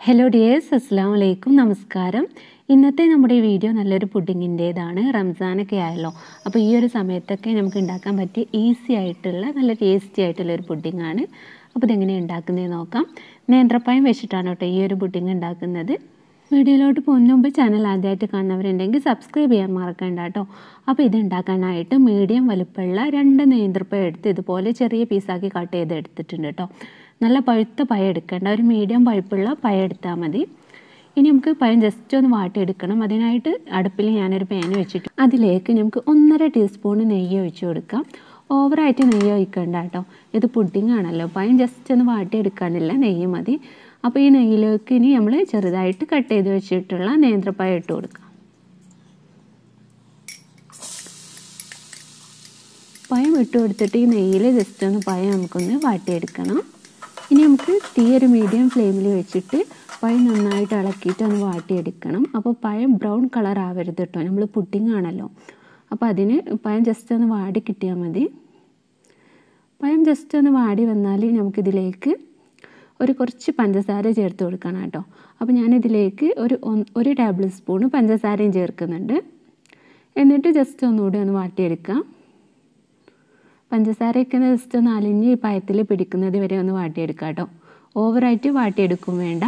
hello dears അസ്സാം വലൈക്കും നമസ്കാരം ഇന്നത്തെ നമ്മുടെ ഈ വീഡിയോ നല്ലൊരു പുഡിങ്ങിൻ്റേതാണ് റംസാനൊക്കെ ആയല്ലോ അപ്പോൾ ഈ ഒരു സമയത്തൊക്കെ നമുക്ക് ഉണ്ടാക്കാൻ പറ്റിയ ഈസി ആയിട്ടുള്ള നല്ല ടേസ്റ്റി ആയിട്ടുള്ള ഒരു പുഡിങ്ങാണ് അപ്പോൾ ഇതെങ്ങനെയാണ് ഉണ്ടാക്കുന്നത് നോക്കാം നേന്ത്രപ്പായം വെച്ചിട്ടാണ് കേട്ടോ ഈ ഒരു പുഡിങ് ഉണ്ടാക്കുന്നത് വീഡിയോയിലോട്ട് പോകുന്ന മുമ്പ് ചാനൽ ആദ്യമായിട്ട് കാണുന്നവരുണ്ടെങ്കിൽ സബ്സ്ക്രൈബ് ചെയ്യാൻ മറക്കണ്ട കേട്ടോ അപ്പോൾ ഇത് ഉണ്ടാക്കാനായിട്ട് മീഡിയം വലുപ്പമുള്ള രണ്ട് നേന്ത്രപ്പഴം എടുത്ത് ഇതുപോലെ ചെറിയ പീസാക്കി കട്ട് ചെയ്ത് എടുത്തിട്ടുണ്ട് കേട്ടോ നല്ല പഴുത്ത പഴം എടുക്കേണ്ട ഒരു മീഡിയം പഴുപ്പുള്ള പഴം എടുത്താൽ മതി ഇനി നമുക്ക് പഴം ജസ്റ്റ് ഒന്ന് വാട്ടിയെടുക്കണം അതിനായിട്ട് അടുപ്പിൽ ഞാനൊരു പാൻ വെച്ചിട്ട് അതിലേക്ക് നമുക്ക് ഒന്നര ടീസ്പൂൺ നെയ്യ് ഒഴിച്ച് കൊടുക്കാം ഓവറായിട്ട് നെയ്യ് ഒഴിക്കണ്ട കേട്ടോ ഇത് പുഡിംഗ് ആണല്ലോ പഴം ജസ്റ്റ് ഒന്ന് വാട്ടിയെടുക്കാനില്ല നെയ്യ് മതി അപ്പോൾ ഈ നെയ്യിലേക്ക് ഇനി നമ്മൾ ചെറുതായിട്ട് കട്ട് ചെയ്ത് വെച്ചിട്ടുള്ള നേന്ത്രപ്പഴം ഇട്ട് കൊടുക്കാം പഴം ഇട്ട് കൊടുത്തിട്ട് ഈ നെയ്യിൽ ജസ്റ്റ് ഒന്ന് പഴം നമുക്കൊന്ന് വാട്ടിയെടുക്കണം ഇനി നമുക്ക് തീ ഒരു മീഡിയം ഫ്ലെയിമിൽ വെച്ചിട്ട് പഴം നന്നായിട്ട് ഇളക്കിയിട്ട് ഒന്ന് വാട്ടിയെടുക്കണം അപ്പോൾ പഴം ബ്രൗൺ കളർ ആവരുത് കേട്ടോ നമ്മൾ പുഡിംഗ് ആണല്ലോ അപ്പോൾ അതിന് പഴം ജസ്റ്റ് ഒന്ന് വാടി കിട്ടിയാൽ മതി പഴം ജസ്റ്റ് ഒന്ന് വാടി വന്നാൽ നമുക്കിതിലേക്ക് ഒരു കുറച്ച് പഞ്ചസാര ചേർത്ത് കൊടുക്കണം കേട്ടോ അപ്പോൾ ഞാനിതിലേക്ക് ഒരു ഒരു ടേബിൾ സ്പൂൺ പഞ്ചസാരയും ചേർക്കുന്നുണ്ട് എന്നിട്ട് ജസ്റ്റ് ഒന്നുകൂടി ഒന്ന് വാട്ടിയെടുക്കാം പഞ്ചസാരയൊക്കെ ജസ്റ്റ് ഒന്ന് അലിഞ്ഞ് ഈ പഴത്തിൽ പിടിക്കുന്നത് വരെ ഒന്ന് വാട്ടിയെടുക്കാം കേട്ടോ ഓവറായിട്ട് വാട്ടിയെടുക്കും വേണ്ട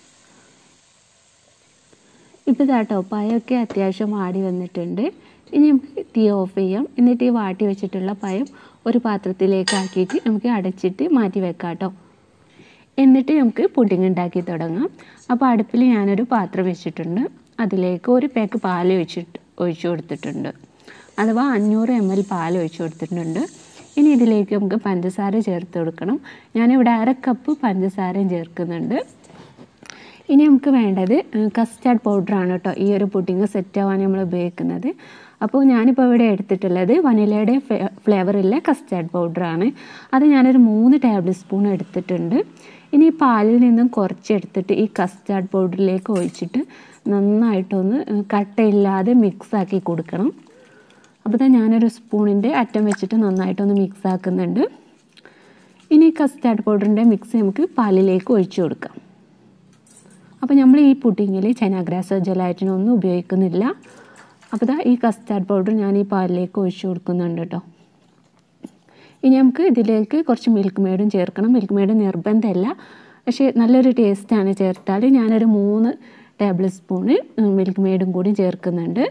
ഇപ്പോൾ ഇതാട്ടോ പഴമൊക്കെ അത്യാവശ്യം വാടി വന്നിട്ടുണ്ട് ഇനി നമുക്ക് തീ ഓഫ് ചെയ്യാം എന്നിട്ട് ഈ വാട്ടി വെച്ചിട്ടുള്ള പഴം ഒരു പാത്രത്തിലേക്ക് ആക്കിയിട്ട് നമുക്ക് അടച്ചിട്ട് മാറ്റി വെക്കാം കേട്ടോ എന്നിട്ട് നമുക്ക് പുഡിങ് ഉണ്ടാക്കി തുടങ്ങാം അപ്പോൾ അടുപ്പിൽ ഞാനൊരു പാത്രം വെച്ചിട്ടുണ്ട് അതിലേക്ക് ഒരു പാക്ക് പാൽ ഒഴിച്ചിട്ട് ഒഴിച്ചു കൊടുത്തിട്ടുണ്ട് അഥവാ അഞ്ഞൂറ് എം എൽ പാൽ ഒഴിച്ചു കൊടുത്തിട്ടുണ്ട് ഇനി ഇതിലേക്ക് നമുക്ക് പഞ്ചസാര ചേർത്ത് കൊടുക്കണം ഞാനിവിടെ അര കപ്പ് പഞ്ചസാരയും ചേർക്കുന്നുണ്ട് ഇനി നമുക്ക് വേണ്ടത് കസ്റ്റാർഡ് പൗഡറാണ് കേട്ടോ ഈ ഒരു പുഡിങ് സെറ്റ് ആവാൻ നമ്മൾ ഉപയോഗിക്കുന്നത് അപ്പോൾ ഞാനിപ്പോൾ ഇവിടെ എടുത്തിട്ടുള്ളത് വനിലയുടെ ഫ്ലേവറിലെ കസ്റ്റാർഡ് പൗഡറാണ് അത് ഞാനൊരു മൂന്ന് ടേബിൾ സ്പൂൺ എടുത്തിട്ടുണ്ട് ഇനി ഈ പാലിൽ നിന്നും കുറച്ചെടുത്തിട്ട് ഈ കസ്റ്റാർഡ് പൗഡറിലേക്ക് ഒഴിച്ചിട്ട് നന്നായിട്ടൊന്ന് കട്ടയില്ലാതെ മിക്സാക്കി കൊടുക്കണം അപ്പോൾ തന്നെ ഞാനൊരു സ്പൂണിൻ്റെ അറ്റം വെച്ചിട്ട് നന്നായിട്ടൊന്ന് മിക്സ് ആക്കുന്നുണ്ട് ഇനി കസ്റ്റാർഡ് പൗഡറിൻ്റെ മിക്സ് നമുക്ക് പാലിലേക്ക് ഒഴിച്ചു കൊടുക്കാം അപ്പോൾ നമ്മൾ ഈ പുഡിങ്ങിൽ ചൈനാഗ്രാസ് ജലാറ്റിനൊന്നും ഉപയോഗിക്കുന്നില്ല അപ്പോൾ ഇതാ ഈ കസ്റ്റാർഡ് പൗഡർ ഞാൻ ഈ പാലിലേക്ക് ഒഴിച്ചു കൊടുക്കുന്നുണ്ട് കേട്ടോ ഇനി നമുക്ക് ഇതിലേക്ക് കുറച്ച് മിൽക്ക് മെയ്ഡും ചേർക്കണം മിൽക്ക് മെയ്ഡ് നിർബന്ധമല്ല പക്ഷേ നല്ലൊരു ടേസ്റ്റാണ് ചേർത്താൽ ഞാനൊരു മൂന്ന് ടേബിൾ സ്പൂണ് മിൽക്ക് മെയ്ഡും കൂടി ചേർക്കുന്നുണ്ട്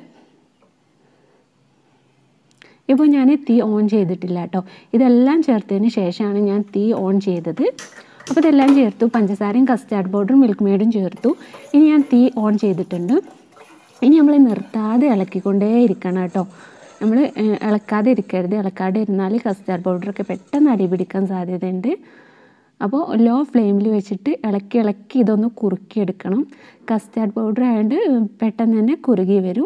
ഇപ്പോൾ ഞാൻ തീ ഓൺ ചെയ്തിട്ടില്ല കേട്ടോ ഇതെല്ലാം ചേർത്തതിന് ശേഷമാണ് ഞാൻ തീ ഓൺ ചെയ്തത് അപ്പോൾ ഇതെല്ലാം ചേർത്തു പഞ്ചസാരയും കസ്റ്റാർഡ് പൗഡറും മിൽക്ക് മെയ്ഡും ചേർത്തു ഇനി ഞാൻ തീ ഓൺ ചെയ്തിട്ടുണ്ട് ഇനി നമ്മൾ നിർത്താതെ ഇളക്കിക്കൊണ്ടേ ഇരിക്കണം കേട്ടോ നമ്മൾ ഇളക്കാതെ ഇരിക്കരുത് ഇളക്കാതെ ഇരുന്നാൽ കസ്റ്റാർഡ് പൗഡറൊക്കെ പെട്ടെന്ന് അടി പിടിക്കാൻ സാധ്യതയുണ്ട് അപ്പോൾ ലോ ഫ്ലെയിമിൽ വെച്ചിട്ട് ഇളക്കി ഇളക്കി ഇതൊന്ന് കുറുക്കിയെടുക്കണം കസ്റ്റാർഡ് പൗഡർ ആയതുകൊണ്ട് പെട്ടെന്ന് തന്നെ കുറുകി വരും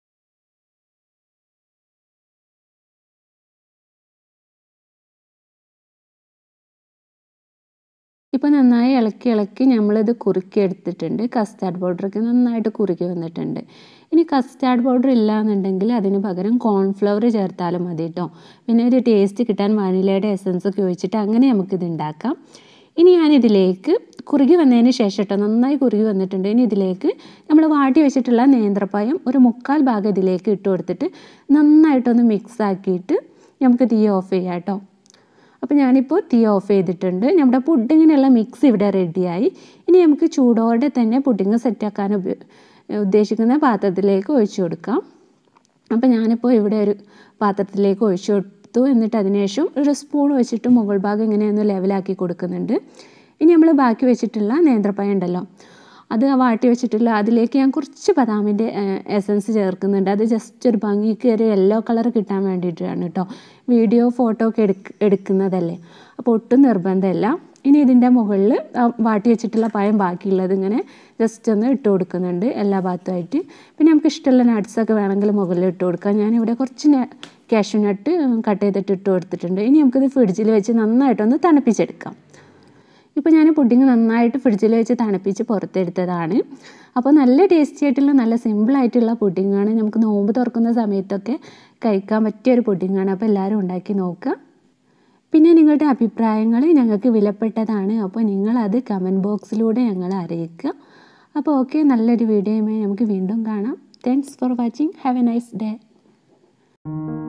ഇപ്പോൾ നന്നായി ഇളക്കി ഇളക്കി നമ്മളിത് കുറുക്കി എടുത്തിട്ടുണ്ട് കസ്റ്റാർഡ് പൗഡറൊക്കെ നന്നായിട്ട് കുറുക്കി വന്നിട്ടുണ്ട് ഇനി കസ്റ്റാർഡ് പൗഡർ ഇല്ല എന്നുണ്ടെങ്കിൽ അതിന് പകരം കോൺഫ്ലവർ ചേർത്താലും മതി കേട്ടോ പിന്നെ ഒരു ടേസ്റ്റ് കിട്ടാൻ വാനിലയുടെ എസൻസ് ഒക്കെ ഒഴിച്ചിട്ട് അങ്ങനെ നമുക്കിത് ഉണ്ടാക്കാം ഇനി ഞാനിതിലേക്ക് കുറുകി വന്നതിന് ശേഷം കേട്ടോ നന്നായി കുറുകി വന്നിട്ടുണ്ട് ഇനി ഇതിലേക്ക് നമ്മൾ വാട്ടി വെച്ചിട്ടുള്ള നേന്ത്രപ്പായം ഒരു മുക്കാൽ ഭാഗം ഇതിലേക്ക് ഇട്ട് കൊടുത്തിട്ട് നന്നായിട്ടൊന്ന് മിക്സ് ആക്കിയിട്ട് നമുക്ക് തീ ഓഫ് ചെയ്യാം കേട്ടോ അപ്പോൾ ഞാനിപ്പോൾ തീ ഓഫ് ചെയ്തിട്ടുണ്ട് നമ്മുടെ പുഡിങ്ങിനുള്ള മിക്സ് ഇവിടെ റെഡിയായി ഇനി നമുക്ക് ചൂടോടെ തന്നെ പുഡിങ് സെറ്റാക്കാൻ ഉദ്ദേശിക്കുന്ന പാത്രത്തിലേക്ക് ഒഴിച്ചു കൊടുക്കാം അപ്പോൾ ഞാനിപ്പോൾ ഇവിടെ ഒരു പാത്രത്തിലേക്ക് ഒഴിച്ചു കൊടുത്തു എന്നിട്ട് അതിനുശേഷം ഒരു സ്പൂൺ വെച്ചിട്ട് മുകൾ ഭാഗം ഇങ്ങനെയൊന്ന് ലെവലാക്കി കൊടുക്കുന്നുണ്ട് ഇനി നമ്മൾ ബാക്കി വെച്ചിട്ടുള്ള നേന്ത്രപ്പഴം ഉണ്ടല്ലോ അത് വാട്ടി വെച്ചിട്ടുള്ള അതിലേക്ക് ഞാൻ കുറച്ച് ബദാമിൻ്റെ എസൻസ് ചേർക്കുന്നുണ്ട് അത് ജസ്റ്റ് ഒരു ഭംഗിക്ക് ഒരു യെല്ലോ കളർ കിട്ടാൻ വേണ്ടിയിട്ടാണ് കേട്ടോ വീഡിയോ ഫോട്ടോ ഒക്കെ എടുക്ക എടുക്കുന്നതല്ലേ അപ്പോൾ ഒട്ടും നിർബന്ധമല്ല ഇനി ഇതിൻ്റെ മുകളിൽ വാട്ടി വെച്ചിട്ടുള്ള പഴം ബാക്കിയുള്ളത് ഇങ്ങനെ ജസ്റ്റ് ഒന്ന് ഇട്ട് കൊടുക്കുന്നുണ്ട് എല്ലാ ഭാഗത്തുമായിട്ട് പിന്നെ നമുക്ക് ഇഷ്ടമുള്ള നട്ട്സൊക്കെ വേണമെങ്കിൽ മുകളിൽ ഇട്ട് കൊടുക്കാം ഞാനിവിടെ കുറച്ച് കാഷ്യൂ നട്ട് കട്ട് ചെയ്തിട്ട് ഇട്ട് കൊടുത്തിട്ടുണ്ട് ഇനി നമുക്കിത് ഫ്രിഡ്ജിൽ വെച്ച് നന്നായിട്ടൊന്ന് തണുപ്പിച്ചെടുക്കാം ഇപ്പോൾ ഞാൻ പുഡിങ് നന്നായിട്ട് ഫ്രിഡ്ജിൽ വെച്ച് തണുപ്പിച്ച് പുറത്തെടുത്തതാണ് അപ്പോൾ നല്ല ടേസ്റ്റി ആയിട്ടുള്ള നല്ല സിമ്പിളായിട്ടുള്ള പുഡിങ്ങാണ് നമുക്ക് നോമ്പ് തുറക്കുന്ന സമയത്തൊക്കെ കഴിക്കാൻ പറ്റിയ ഒരു പുഡിങ്ങാണ് അപ്പോൾ എല്ലാവരും ഉണ്ടാക്കി നോക്കുക പിന്നെ നിങ്ങളുടെ അഭിപ്രായങ്ങൾ ഞങ്ങൾക്ക് വിലപ്പെട്ടതാണ് അപ്പോൾ നിങ്ങളത് കമൻറ്റ് ബോക്സിലൂടെ ഞങ്ങളെ അറിയിക്കുക അപ്പോൾ ഓക്കെ നല്ലൊരു വീഡിയോയുമായി നമുക്ക് വീണ്ടും കാണാം thanks for watching have a nice day